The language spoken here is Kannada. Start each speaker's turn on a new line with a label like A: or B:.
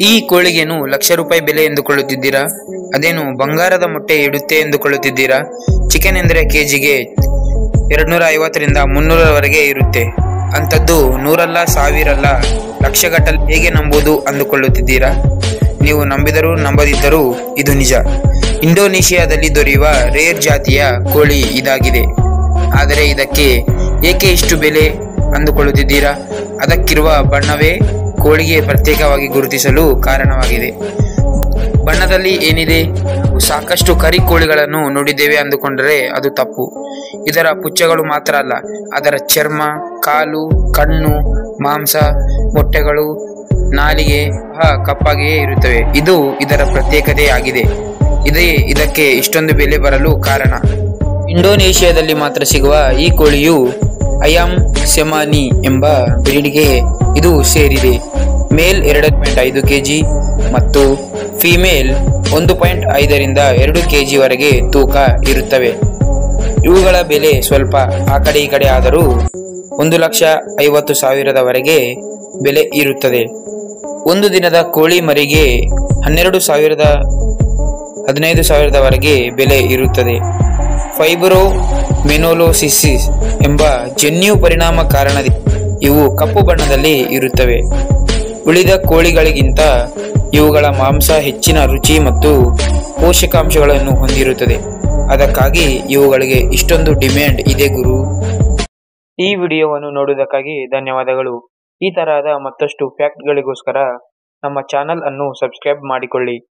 A: ಈ ಕೋಳಿಗೇನು ಲಕ್ಷ ರೂಪಾಯಿ ಬೆಲೆ ಎಂದುಕೊಳ್ಳುತ್ತಿದ್ದೀರಾ ಅದೇನು ಬಂಗಾರದ ಮೊಟ್ಟೆ ಇಡುತ್ತೆ ಎಂದುಕೊಳ್ಳುತ್ತಿದ್ದೀರಾ ಚಿಕನ್ ಎಂದರೆ ಕೆಜಿಗೆ ಎರಡ್ನೂರ ಐವತ್ತರಿಂದ ಮುನ್ನೂರವರೆಗೆ ಇರುತ್ತೆ ಅಂಥದ್ದು ನೂರಲ್ಲ ಸಾವಿರಲ್ಲ ಲಕ್ಷಗಟ್ಟಲೆ ಹೇಗೆ ನಂಬುವುದು ಅಂದುಕೊಳ್ಳುತ್ತಿದ್ದೀರಾ ನೀವು ನಂಬಿದರೂ ನಂಬದಿದ್ದರೂ ಇದು ನಿಜ ಇಂಡೋನೇಷಿಯಾದಲ್ಲಿ ದೊರೆಯುವ ರೇರ್ ಜಾತಿಯ ಕೋಳಿ ಇದಾಗಿದೆ ಆದರೆ ಇದಕ್ಕೆ ಏಕೆ ಇಷ್ಟು ಬೆಲೆ ಅಂದುಕೊಳ್ಳುತ್ತಿದ್ದೀರಾ ಅದಕ್ಕಿರುವ ಬಣ್ಣವೇ ಕೋಳಿಗೆ ಪ್ರತ್ಯೇಕವಾಗಿ ಗುರುತಿಸಲು ಕಾರಣವಾಗಿದೆ ಬಣ್ಣದಲ್ಲಿ ಏನಿದೆ ಸಾಕಷ್ಟು ಕರಿ ಕೋಳಿಗಳನ್ನು ನೋಡಿದ್ದೇವೆ ಅಂದುಕೊಂಡರೆ ಅದು ತಪ್ಪು ಇದರ ಪುಚ್ಚಗಳು ಮಾತ್ರ ಅಲ್ಲ ಅದರ ಚರ್ಮ ಕಾಲು ಕಣ್ಣು ಮಾಂಸ ಮೊಟ್ಟೆಗಳು ನಾಲಿಗೆ ಸಹ ಕಪ್ಪಾಗಿಯೇ ಇರುತ್ತವೆ ಇದು ಇದರ ಪ್ರತ್ಯೇಕತೆ ಆಗಿದೆ ಇದೇ ಇದಕ್ಕೆ ಇಷ್ಟೊಂದು ಬೆಲೆ ಬರಲು ಕಾರಣ ಇಂಡೋನೇಷಿಯಾದಲ್ಲಿ ಮಾತ್ರ ಸಿಗುವ ಈ ಕೋಳಿಯು ಅಯಾಮ್ ಸೆಮಾನಿ ಎಂಬ ಬ್ರೀಡ್ಗೆ ಇದು ಸೇರಿದೆ ಮೇಲ್ ಎರಡು ಪಾಯಿಂಟ್ ಐದು ಕೆಜಿ ಮತ್ತು ಫಿಮೇಲ್ ಒಂದು ಪಾಯಿಂಟ್ ಐದರಿಂದ ಎರಡು ಕೆಜಿ ವರೆಗೆ ತೂಕ ಇರುತ್ತವೆ ಇವುಗಳ ಬೆಲೆ ಸ್ವಲ್ಪ ಆ ಕಡೆ ಈ ಕಡೆ ಆದರೂ ಒಂದು ಲಕ್ಷ ಐವತ್ತು ಸಾವಿರದವರೆಗೆ ಬೆಲೆ ಇರುತ್ತದೆ ಒಂದು ದಿನದ ಕೋಳಿ ಮರಿಗೆ ಹನ್ನೆರಡು ಸಾವಿರದ ಹದಿನೈದು ಸಾವಿರದವರೆಗೆ ಬೆಲೆ ಇರುತ್ತದೆ ಫೈಬ್ರೋ ಮೆನೋಲೋಸಿಸಿಸ್ ಎಂಬ ಜನ್ಯು ಪರಿಣಾಮ ಕಾರಣದಿಂದ ಇವು ಕಪ್ಪು ಬಣ್ಣದಲ್ಲಿ ಇರುತ್ತವೆ ಉಳಿದ ಕೋಳಿಗಳಿಗಿಂತ ಇವುಗಳ ಮಾಂಸ ಹೆಚ್ಚಿನ ರುಚಿ ಮತ್ತು ಪೋಷಕಾಂಶಗಳನ್ನು ಹೊಂದಿರುತ್ತದೆ ಅದಕ್ಕಾಗಿ ಇವುಗಳಿಗೆ ಇಷ್ಟೊಂದು ಡಿಮ್ಯಾಂಡ್ ಇದೆ ಗುರು ಈ ವಿಡಿಯೋವನ್ನು ನೋಡುವುದಕ್ಕಾಗಿ ಧನ್ಯವಾದಗಳು ಈ ತರಹದ ಮತ್ತಷ್ಟು ಫ್ಯಾಕ್ಟ್ಗಳಿಗೋಸ್ಕರ ನಮ್ಮ ಚಾನಲ್ ಅನ್ನು ಸಬ್ಸ್ಕ್ರೈಬ್ ಮಾಡಿಕೊಳ್ಳಿ